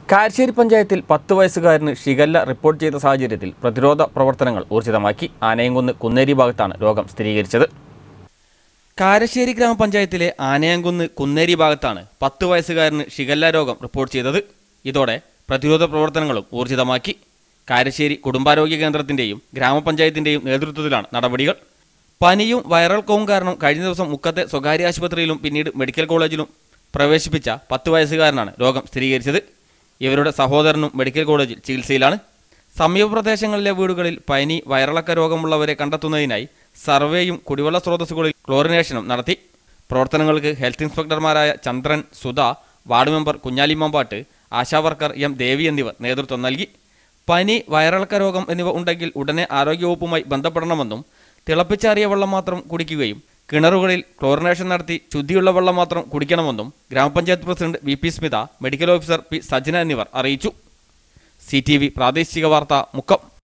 കാരശ്ശേരി പഞ്ചായത്തിൽ പത്ത് വയസ്സുകാരന് shigella report ചെയ്ത സാഹചര്യത്തിൽ പ്രതിരോധ പ്രവർത്തനങ്ങൾ ഊർജിതമാക്കി ആനയംകുന്ന് കുന്നേരി ഭാഗത്താണ് രോഗം സ്ഥിരീകരിച്ചത് കാരശ്ശേരി ഗ്രാമപഞ്ചായത്തിലെ ആനയംകുന്ന് കുന്നേരി ഭാഗത്താണ് പത്ത് വയസ്സുകാരന് ഷിഗല്ല രോഗം റിപ്പോർട്ട് ചെയ്തത് ഇതോടെ പ്രതിരോധ പ്രവർത്തനങ്ങളും ഊർജിതമാക്കി കാരശ്ശേരി കുടുംബാരോഗ്യ കേന്ദ്രത്തിന്റെയും ഗ്രാമപഞ്ചായത്തിന്റെയും നേതൃത്വത്തിലാണ് നടപടികൾ പനിയും വൈറൽ കോവും കാരണം കഴിഞ്ഞ ദിവസം മുക്കത്തെ സ്വകാര്യ ആശുപത്രിയിലും പിന്നീട് മെഡിക്കൽ കോളേജിലും പ്രവേശിപ്പിച്ച പത്ത് വയസ്സുകാരനാണ് രോഗം സ്ഥിരീകരിച്ചത് ഇവരുടെ സഹോദരനും മെഡിക്കൽ കോളേജിൽ ചികിത്സയിലാണ് സമീപ പ്രദേശങ്ങളിലെ വീടുകളിൽ പനി വയറിളക്ക രോഗമുള്ളവരെ കണ്ടെത്തുന്നതിനായി സർവേയും കുടിവെള്ള സ്രോതസ്സുകളിൽ ക്ലോറിനേഷനും നടത്തി പ്രവർത്തനങ്ങൾക്ക് ഹെൽത്ത് ഇൻസ്പെക്ടർമാരായ Chandran Sudha ward member Kunhalimambattu Asha worker M Devi എന്നിവർ നേതൃത്വം നൽകി പനി വയറിളക്ക രോഗം എന്നിവ ഉണ്ടെങ്കിൽ ഉടനെ ആരോഗ്യവകുപ്പുമായി ബന്ധപ്പെടണമെന്നും തിളപ്പിച്ചാറിയ വെള്ളം മാത്രം കുടിക്കുകയും കിണറുകളിൽ ക്ലോറിനേഷൻ നടത്തി ശുദ്ധിയുള്ള വെള്ളം മാത്രം കുടിക്കണമെന്നും grama panchayat president V P Smitha medical officer P Sajna എന്നിവർ അറിയിച്ചു സി ടി വി പ്രാദേശിക വാർത്ത മുക്കം